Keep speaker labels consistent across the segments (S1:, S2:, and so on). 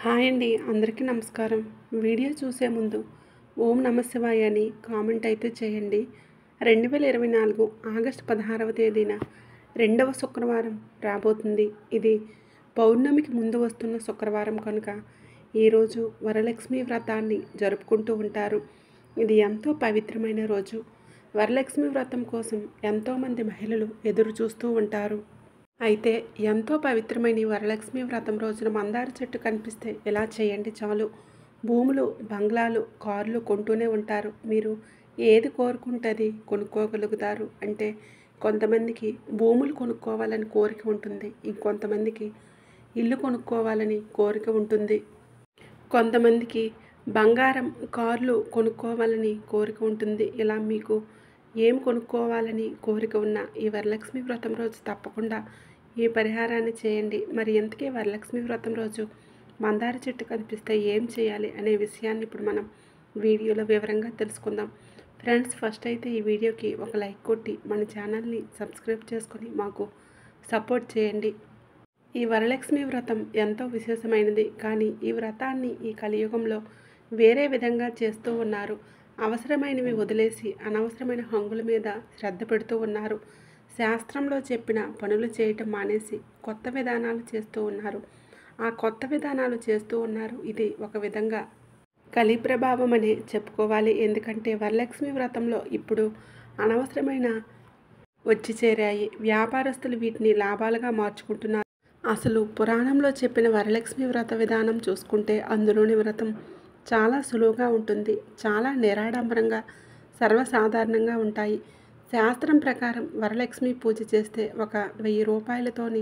S1: hi అండి అందరికీ నమస్కారం వీడియో చూసే ముందు ఓం నమ శివాయ అని కామెంట్ అయితే చేయండి రెండు వేల ఇరవై నాలుగు ఆగస్టు పదహారవ తేదీన రెండవ శుక్రవారం రాబోతుంది ఇది పౌర్ణమికి ముందు వస్తున్న శుక్రవారం కనుక ఈరోజు వరలక్ష్మి వ్రతాన్ని జరుపుకుంటూ ఉంటారు ఇది ఎంతో పవిత్రమైన రోజు వరలక్ష్మి వ్రతం కోసం ఎంతోమంది మహిళలు ఎదురు చూస్తూ ఉంటారు అయితే ఎంతో పవిత్రమైన ఈ వరలక్ష్మి వ్రతం రోజున మందార చెట్టు కనిపిస్తే ఇలా చేయండి చాలు భూములు బంగ్లాలు కార్లు కొంటూనే ఉంటారు మీరు ఏది కోరుకుంటుంది కొనుక్కోగలుగుతారు అంటే కొంతమందికి భూములు కొనుక్కోవాలని కోరిక ఉంటుంది ఇంకొంతమందికి ఇల్లు కొనుక్కోవాలని కోరిక ఉంటుంది కొంతమందికి బంగారం కార్లు కొనుక్కోవాలని కోరిక ఉంటుంది ఇలా మీకు ఏం కొనుక్కోవాలని కోరిక ఉన్న ఈ వరలక్ష్మి వ్రతం రోజు తప్పకుండా ఈ పరిహారాన్ని చేయండి మరి ఎందుకే వరలక్ష్మి వ్రతం రోజు మందార చెట్టు కనిపిస్తే ఏం చేయాలి అనే విషయాన్ని ఇప్పుడు మనం వీడియోలో వివరంగా తెలుసుకుందాం ఫ్రెండ్స్ ఫస్ట్ అయితే ఈ వీడియోకి ఒక లైక్ కొట్టి మన ఛానల్ని సబ్స్క్రైబ్ చేసుకొని మాకు సపోర్ట్ చేయండి ఈ వరలక్ష్మి వ్రతం ఎంతో విశేషమైనది కానీ ఈ వ్రతాన్ని ఈ కలియుగంలో వేరే విధంగా చేస్తూ ఉన్నారు అవసరమైనవి వదిలేసి అనవసరమైన హంగుల మీద శ్రద్ధ పెడుతూ ఉన్నారు శాస్త్రంలో చెప్పిన పనులు చేయటం మానేసి కొత్త విధానాలు చేస్తూ ఉన్నారు ఆ కొత్త విధానాలు చేస్తూ ఉన్నారు ఇది ఒక విధంగా కలి ప్రభావం అనే చెప్పుకోవాలి ఎందుకంటే వరలక్ష్మి వ్రతంలో ఇప్పుడు అనవసరమైన వచ్చి చేరాయి వ్యాపారస్తులు వీటిని లాభాలుగా మార్చుకుంటున్నారు అసలు పురాణంలో చెప్పిన వరలక్ష్మి వ్రత విధానం చూసుకుంటే అందులోని వ్రతం చాలా సులువుగా ఉంటుంది చాలా నిరాడంబరంగా సర్వసాధారణంగా ఉంటాయి శాస్త్రం ప్రకారం వరలక్ష్మి పూజ చేస్తే ఒక వెయ్యి రూపాయలతోని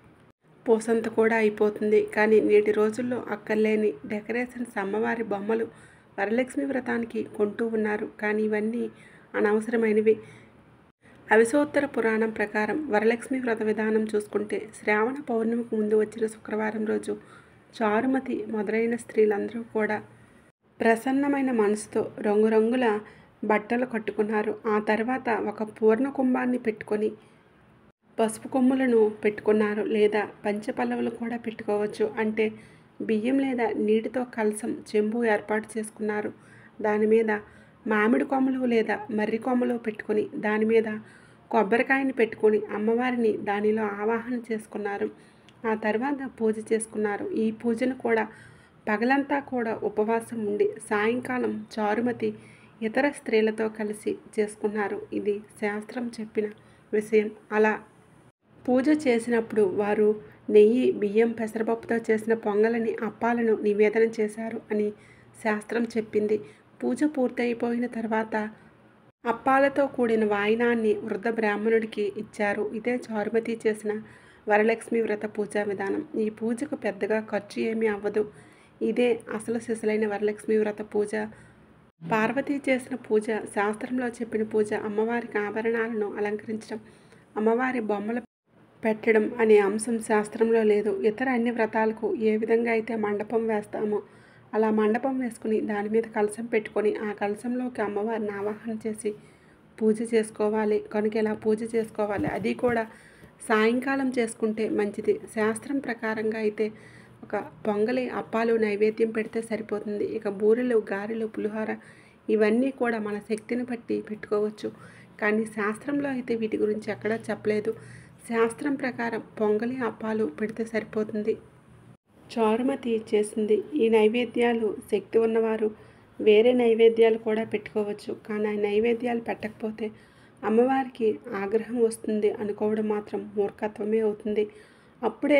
S1: పూసంత కూడా అయిపోతుంది కానీ నేటి రోజుల్లో అక్కర్లేని డెకరేషన్స్ అమ్మవారి బొమ్మలు వరలక్ష్మి వ్రతానికి కొంటూ ఉన్నారు కానీ ఇవన్నీ అనవసరమైనవి అవిసోత్తర పురాణం ప్రకారం వరలక్ష్మి వ్రత విధానం చూసుకుంటే శ్రావణ పౌర్ణమికి ముందు వచ్చిన శుక్రవారం రోజు చారుమతి మొదలైన స్త్రీలందరూ కూడా ప్రసన్నమైన మనసుతో రంగురంగుల బట్టలు కట్టుకున్నారు ఆ తర్వాత ఒక పూర్ణ కుంభాన్ని పెట్టుకొని పసుపు కొమ్ములను పెట్టుకున్నారు లేదా పంచపల్లవులు కూడా పెట్టుకోవచ్చు అంటే బియ్యం లేదా నీటితో కలసం చెంబు ఏర్పాటు చేసుకున్నారు దాని మీద మామిడి కొమ్మలు లేదా మర్రి కొమ్మలు పెట్టుకొని దాని మీద కొబ్బరికాయని పెట్టుకొని అమ్మవారిని దానిలో ఆవాహన చేసుకున్నారు ఆ తర్వాత పూజ చేసుకున్నారు ఈ పూజను కూడా పగలంతా కూడా ఉపవాసం ఉండి సాయంకాలం చారుమతి ఇతర స్త్రీలతో కలిసి చేసుకున్నారు ఇది శాస్త్రం చెప్పిన విషయం అలా పూజ చేసినప్పుడు వారు నెయ్యి బియ్యం పెసరపప్పుతో చేసిన పొంగలని అప్పాలను నివేదన చేశారు అని శాస్త్రం చెప్పింది పూజ పూర్తయిపోయిన తర్వాత అప్పాలతో కూడిన వాయినాన్ని వృద్ధ బ్రాహ్మణుడికి ఇచ్చారు ఇదే చారుమతి చేసిన వరలక్ష్మి వ్రత పూజా విధానం ఈ పూజకు పెద్దగా ఖర్చు ఏమీ అవ్వదు ఇదే అసలు సిసలైన వరలక్ష్మి వ్రత పూజ పార్వతీ చేసిన పూజ శాస్త్రంలో చెప్పిన పూజ అమ్మవారికి ఆభరణాలను అలంకరించడం అమ్మవారి బొమ్మలు పెట్టడం అనే అంశం శాస్త్రంలో లేదు ఇతర అన్ని వ్రతాలకు ఏ విధంగా అయితే మండపం వేస్తామో అలా మండపం వేసుకుని దాని మీద కలసం పెట్టుకొని ఆ కలసంలోకి అమ్మవారిని ఆవాహన చేసి పూజ చేసుకోవాలి కనుక ఇలా పూజ చేసుకోవాలి అది కూడా సాయంకాలం చేసుకుంటే మంచిది శాస్త్రం ప్రకారంగా అయితే ఒక పొంగలి అప్పాలు నైవేద్యం పెడితే సరిపోతుంది ఇక బూరెలు గారెలు పులిహోర ఇవన్నీ కూడా మన శక్తిని బట్టి పెట్టుకోవచ్చు కానీ శాస్త్రంలో అయితే వీటి గురించి ఎక్కడా చెప్పలేదు శాస్త్రం ప్రకారం పొంగలి అప్పాలు పెడితే సరిపోతుంది చారుమతి చేసింది ఈ నైవేద్యాలు శక్తి ఉన్నవారు వేరే నైవేద్యాలు కూడా పెట్టుకోవచ్చు కానీ ఆ నైవేద్యాలు పెట్టకపోతే అమ్మవారికి ఆగ్రహం వస్తుంది అనుకోవడం మాత్రం మూర్ఖత్వమే అవుతుంది అప్పుడే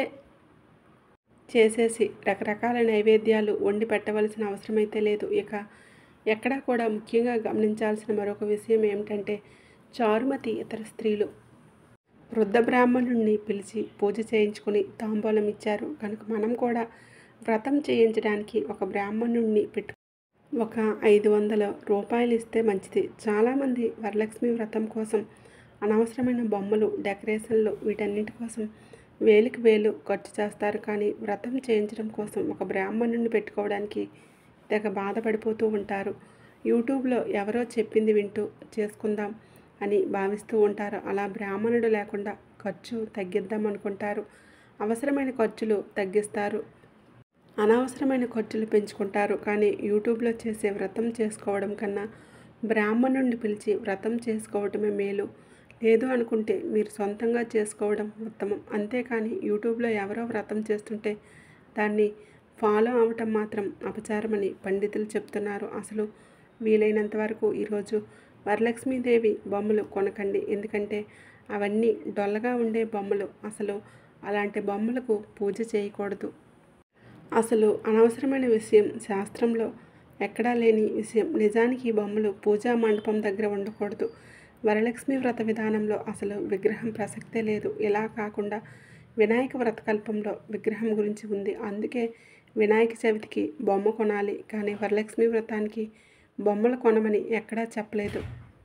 S1: చేసేసి రకరకాల నైవేద్యాలు వండి పెట్టవలసిన అవసరమైతే లేదు ఇక ఎక్కడా కూడా ముఖ్యంగా గమనించాల్సిన మరొక విషయం ఏమిటంటే చారుమతి ఇతర స్త్రీలు వృద్ధ బ్రాహ్మణుడిని పిలిచి పూజ చేయించుకుని తాంబూలం ఇచ్చారు కనుక మనం కూడా వ్రతం చేయించడానికి ఒక బ్రాహ్మణుడిని పెట్టు ఒక ఐదు వందల రూపాయలు ఇస్తే మంచిది చాలామంది వరలక్ష్మి వ్రతం కోసం అనవసరమైన బొమ్మలు డెకరేషన్లు వీటన్నిటి కోసం వేలికి వేలు ఖర్చు చేస్తారు కానీ వ్రతం చేయించడం కోసం ఒక బ్రాహ్మణుడిని పెట్టుకోవడానికి తెగ బాధపడిపోతూ ఉంటారు యూట్యూబ్లో ఎవరో చెప్పింది వింటూ చేసుకుందాం అని భావిస్తూ ఉంటారు అలా బ్రాహ్మణుడు లేకుండా ఖర్చు తగ్గిద్దాం అనుకుంటారు అవసరమైన ఖర్చులు తగ్గిస్తారు అనవసరమైన ఖర్చులు పెంచుకుంటారు కానీ యూట్యూబ్లో చేసే వ్రతం చేసుకోవడం కన్నా బ్రాహ్మణుడిని పిలిచి వ్రతం చేసుకోవడమే మేలు లేదు అనుకుంటే మీరు సొంతంగా చేసుకోవడం ఉత్తమం అంతేకాని యూట్యూబ్లో ఎవరో వ్రతం చేస్తుంటే దాన్ని ఫాలో అవటం మాత్రం అపచారమని పండితులు చెప్తున్నారు అసలు వీలైనంత వరకు ఈరోజు వరలక్ష్మీదేవి బొమ్మలు కొనకండి ఎందుకంటే అవన్నీ డొల్లగా ఉండే బొమ్మలు అసలు అలాంటి బొమ్మలకు పూజ చేయకూడదు అసలు అనవసరమైన విషయం శాస్త్రంలో ఎక్కడా లేని విషయం నిజానికి ఈ బొమ్మలు పూజా మండపం దగ్గర ఉండకూడదు వరలక్ష్మి వ్రత విధానంలో అసలు విగ్రహం ప్రసక్తే లేదు ఇలా కాకుండా వినాయక వ్రతకల్పంలో విగ్రహం గురించి ఉంది అందుకే వినాయక చవితికి బొమ్మ కొనాలి కానీ వరలక్ష్మి వ్రతానికి బొమ్మలు కొనమని ఎక్కడా చెప్పలేదు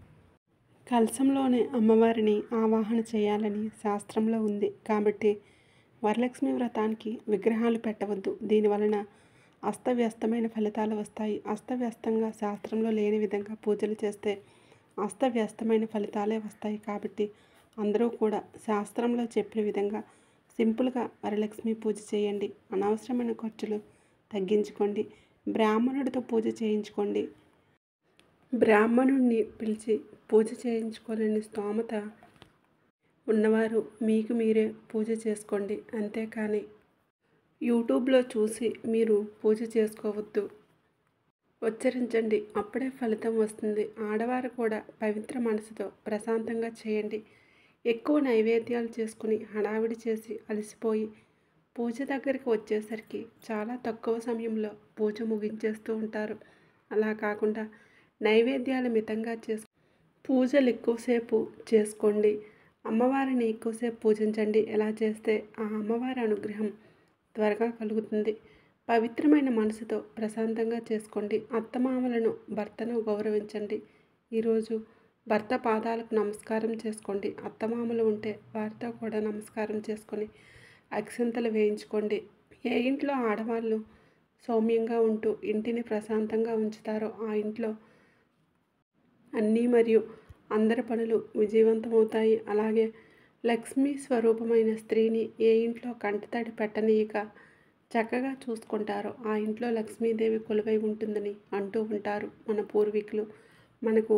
S1: కలశంలోనే అమ్మవారిని ఆవాహన చేయాలని శాస్త్రంలో ఉంది కాబట్టి వరలక్ష్మి వ్రతానికి విగ్రహాలు పెట్టవద్దు దీనివలన అస్తవ్యస్తమైన ఫలితాలు వస్తాయి అస్తవ్యస్తంగా శాస్త్రంలో లేని విధంగా పూజలు చేస్తే అస్తవ్యస్తమైన ఫలితాలే వస్తాయి కాబట్టి అందరూ కూడా శాస్త్రంలో చెప్పిన విధంగా సింపుల్గా వరలక్ష్మి పూజ చేయండి అనవసరమైన ఖర్చులు తగ్గించుకోండి బ్రాహ్మణుడితో పూజ చేయించుకోండి బ్రాహ్మణుడిని పిలిచి పూజ చేయించుకోలేని స్తోమత ఉన్నవారు మీకు మీరే పూజ చేసుకోండి అంతేకాని యూట్యూబ్లో చూసి మీరు పూజ చేసుకోవద్దు ఉచ్చరించండి అప్పుడే ఫలితం వస్తుంది ఆడవారు కూడా పవిత్ర మనసుతో ప్రశాంతంగా చేయండి ఎక్కువ నైవేద్యాలు చేసుకుని హడావిడి చేసి అలసిపోయి పూజ దగ్గరికి వచ్చేసరికి చాలా తక్కువ సమయంలో పూజ ముగించేస్తూ ఉంటారు అలా కాకుండా నైవేద్యాలు మితంగా చేసు పూజలు ఎక్కువసేపు చేసుకోండి అమ్మవారిని ఎక్కువసేపు పూజించండి ఎలా చేస్తే ఆ అమ్మవారి అనుగ్రహం త్వరగా కలుగుతుంది పవిత్రమైన మనసుతో ప్రశాంతంగా చేసుకోండి అత్తమామలను భర్తను గౌరవించండి ఈరోజు భర్త పాదాలకు నమస్కారం చేసుకోండి అత్తమామలు ఉంటే వారితో కూడా నమస్కారం చేసుకొని అక్షంతలు వేయించుకోండి ఏ ఇంట్లో ఆడవాళ్ళు సౌమ్యంగా ఉంటూ ఇంటిని ప్రశాంతంగా ఉంచుతారో ఆ ఇంట్లో అన్నీ మరియు అందరి పనులు విజయవంతమవుతాయి అలాగే లక్ష్మీ స్వరూపమైన స్త్రీని ఏ ఇంట్లో కంటతడి పెట్టనీయక చక్కగా చూసుకుంటారో ఆ ఇంట్లో లక్ష్మీదేవి కొలువై ఉంటుందని అంటూ ఉంటారు మన పూర్వీకులు మనకు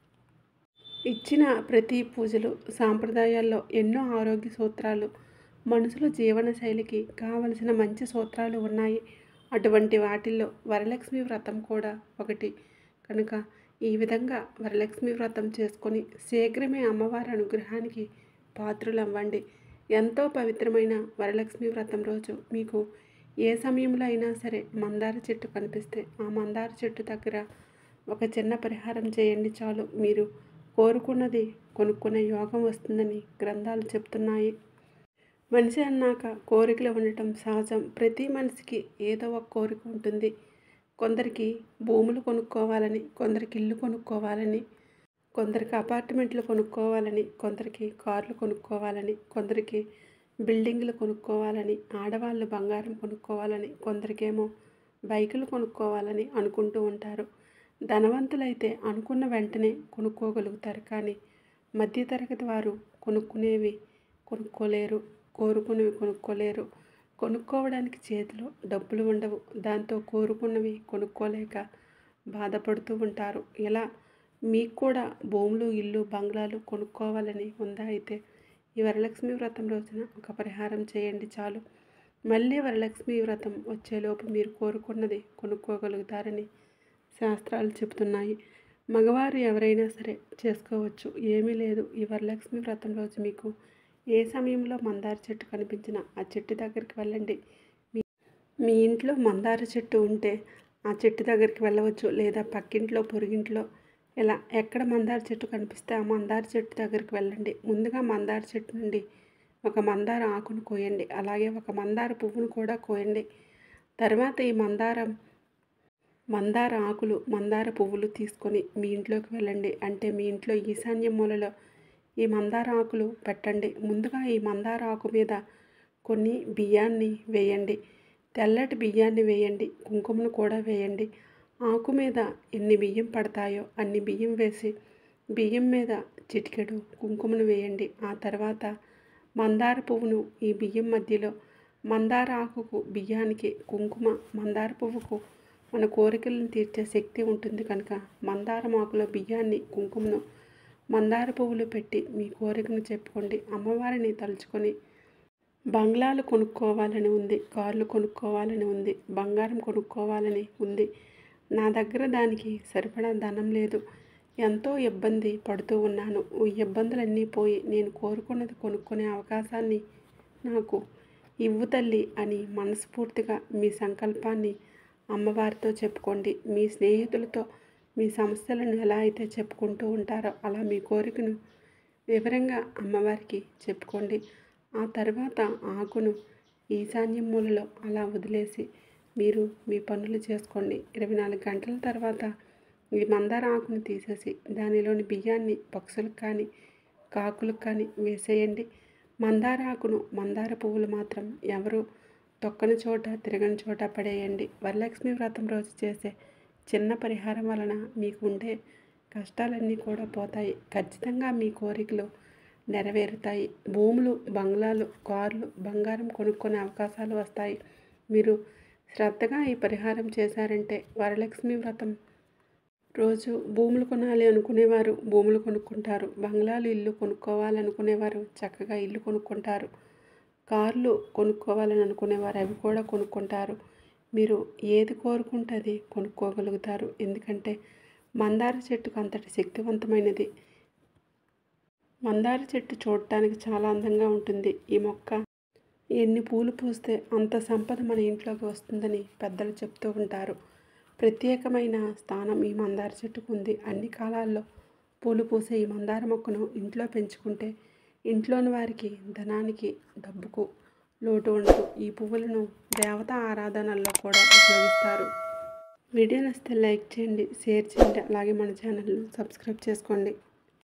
S1: ఇచ్చిన ప్రతి పూజలు సాంప్రదాయాల్లో ఎన్నో ఆరోగ్య సూత్రాలు మనుషుల జీవన శైలికి కావలసిన మంచి సూత్రాలు ఉన్నాయి అటువంటి వాటిల్లో వరలక్ష్మి వ్రతం కూడా ఒకటి కనుక ఈ విధంగా వరలక్ష్మి వ్రతం చేసుకొని శీఘ్రమే అమ్మవారి అనుగ్రహానికి పాత్రులవ్వండి ఎంతో పవిత్రమైన వరలక్ష్మి వ్రతం రోజు మీకు ఏ సమయంలో అయినా సరే మందార చెట్టు కనిపిస్తే ఆ మందార చెట్టు దగ్గర ఒక చిన్న పరిహారం చేయండి చాలు మీరు కోరుకున్నది కొనుక్కునే యోగం వస్తుందని గ్రంథాలు చెప్తున్నాయి మనిషి అన్నాక కోరికలు ఉండటం సహజం ప్రతి మనిషికి ఏదో ఒక కోరిక ఉంటుంది కొందరికి భూములు కొనుక్కోవాలని కొందరికి ఇల్లు కొనుక్కోవాలని కొందరికి అపార్ట్మెంట్లు కొనుక్కోవాలని కొందరికి కార్లు కొనుక్కోవాలని కొందరికి బిల్డింగ్లు కొనుక్కోవాలని ఆడవాళ్ళు బంగారం కొనుక్కోవాలని కొందరికేమో బైకులు కొనుక్కోవాలని అనుకుంటూ ఉంటారు ధనవంతులైతే అనుకున్న వెంటనే కొనుక్కోగలుగుతారు కానీ మధ్యతరగతి వారు కొనుక్కునేవి కొనుక్కోలేరు కోరుకునేవి కొనుక్కోలేరు కొనుక్కోవడానికి చేతిలో డబ్బులు ఉండవు దాంతో కోరుకున్నవి కొనుక్కోలేక బాధపడుతూ ఉంటారు ఇలా మీకు కూడా భూములు ఇల్లు బంగ్లాలు కొనుక్కోవాలని ఉందా అయితే ఈ వరలక్ష్మి వ్రతం రోజున ఒక పరిహారం చేయండి చాలు మళ్ళీ వరలక్ష్మి వ్రతం వచ్చేలోపు మీరు కోరుకున్నది కొనుక్కోగలుగుతారని శాస్త్రాలు చెబుతున్నాయి మగవారు ఎవరైనా సరే చేసుకోవచ్చు ఏమీ లేదు ఈ వరలక్ష్మి వ్రతం రోజు మీకు ఏ సమయంలో మందార చెట్టు కనిపించినా ఆ చెట్టు దగ్గరికి వెళ్ళండి మీ మీ ఇంట్లో మందార చెట్టు ఉంటే ఆ చెట్టు దగ్గరికి వెళ్ళవచ్చు లేదా పక్కింట్లో పొరుగింట్లో ఇలా ఎక్కడ మందార చెట్టు కనిపిస్తే ఆ మందార చెట్టు దగ్గరికి వెళ్ళండి ముందుగా మందార చెట్టు నుండి ఒక మందార ఆకును కోయండి అలాగే ఒక మందార పువ్వును కూడా కోయండి తర్వాత ఈ మందారం మందార ఆకులు మందార పువ్వులు తీసుకొని మీ ఇంట్లోకి వెళ్ళండి అంటే మీ ఇంట్లో ఈశాన్య మూలలో ఈ మందార ఆకులు పెట్టండి ముందుగా ఈ మందార ఆకు మీద కొన్ని బియ్యాన్ని వేయండి తెల్లటి బియ్యాన్ని వేయండి కుంకుమను కూడా వేయండి ఆకు మీద ఎన్ని బియ్యం పడతాయో అన్ని బియ్యం వేసి బియ్యం మీద చిటికెడు కుంకుమను వేయండి ఆ తర్వాత మందార పువ్వును ఈ బియ్యం మధ్యలో మందార ఆకుకు బియ్యానికి కుంకుమ మందార పువ్వుకు మన కోరికలను తీర్చే శక్తి ఉంటుంది కనుక మందారం ఆకులో బియ్యాన్ని కుంకుమను మందార పువ్వులు పెట్టి మీ కోరికను చెప్పుకోండి అమ్మవారిని తలుచుకొని బంగ్లాలు కొనుక్కోవాలని ఉంది కార్లు కొనుక్కోవాలని ఉంది బంగారం కొనుక్కోవాలని ఉంది నా దగ్గర దానికి సరిపడా ధనం లేదు ఎంతో ఇబ్బంది పడుతూ ఉన్నాను ఈ ఇబ్బందులన్నీ పోయి నేను కోరుకున్నది కొనుక్కునే అవకాశాన్ని నాకు ఇవ్వు తల్లి అని మనస్ఫూర్తిగా మీ సంకల్పాన్ని అమ్మవారితో చెప్పుకోండి మీ స్నేహితులతో మీ సమస్యలను ఎలా అయితే చెప్పుకుంటూ ఉంటారో అలా మీ కోరికను వివరంగా అమ్మవారికి చెప్పుకోండి ఆ తర్వాత ఆకును ఈశాన్యం మూలలో అలా వదిలేసి మీరు మీ పనులు చేసుకోండి ఇరవై నాలుగు గంటల తర్వాత ఈ మందార ఆకును తీసేసి దానిలోని బియ్యాన్ని పక్షులకు కానీ కాకులకు కానీ వేసేయండి మందార ఆకును మందార పువ్వులు మాత్రం ఎవరు తొక్కని చోట తిరగని చోట పడేయండి వరలక్ష్మి వ్రతం రోజు చేసే చిన్న పరిహారం వలన మీకు ఉండే కష్టాలన్నీ కూడా పోతాయి ఖచ్చితంగా మీ కోరికలు నెరవేరుతాయి భూములు బంగ్లాలు కార్లు బంగారం కొనుక్కునే అవకాశాలు వస్తాయి మీరు శ్రద్ధగా ఈ పరిహారం చేశారంటే వరలక్ష్మి వ్రతం రోజు భూములు కొనాలి అనుకునేవారు భూములు కొనుక్కుంటారు బంగ్లాలు ఇల్లు కొనుక్కోవాలనుకునేవారు చక్కగా ఇల్లు కొనుక్కుంటారు కార్లు కొనుక్కోవాలని అనుకునేవారు అవి కూడా కొనుక్కుంటారు మీరు ఏది కోరుకుంటే అది కొనుక్కోగలుగుతారు ఎందుకంటే మందార చెట్టుకు అంతటి శక్తివంతమైనది మందార చెట్టు చూడటానికి చాలా అందంగా ఉంటుంది ఈ మొక్క ఎన్ని పూలు పూస్తే అంత సంపద మన ఇంట్లోకి వస్తుందని పెద్దలు చెప్తూ ఉంటారు ప్రత్యేకమైన స్థానం ఈ మందార చెట్టుకు ఉంది అన్ని కాలాల్లో పూలు పూసే ఈ మందార మొక్కను ఇంట్లో పెంచుకుంటే ఇంట్లోని వారికి ధనానికి డబ్బుకు లోటు ఉండదు ఈ పువ్వులను దేవతా ఆరాధనల్లో కూడా ఉపయోగిస్తారు వీడియో నచ్చితే లైక్ చేయండి షేర్ చేయండి అలాగే మన ఛానల్ను సబ్స్క్రైబ్ చేసుకోండి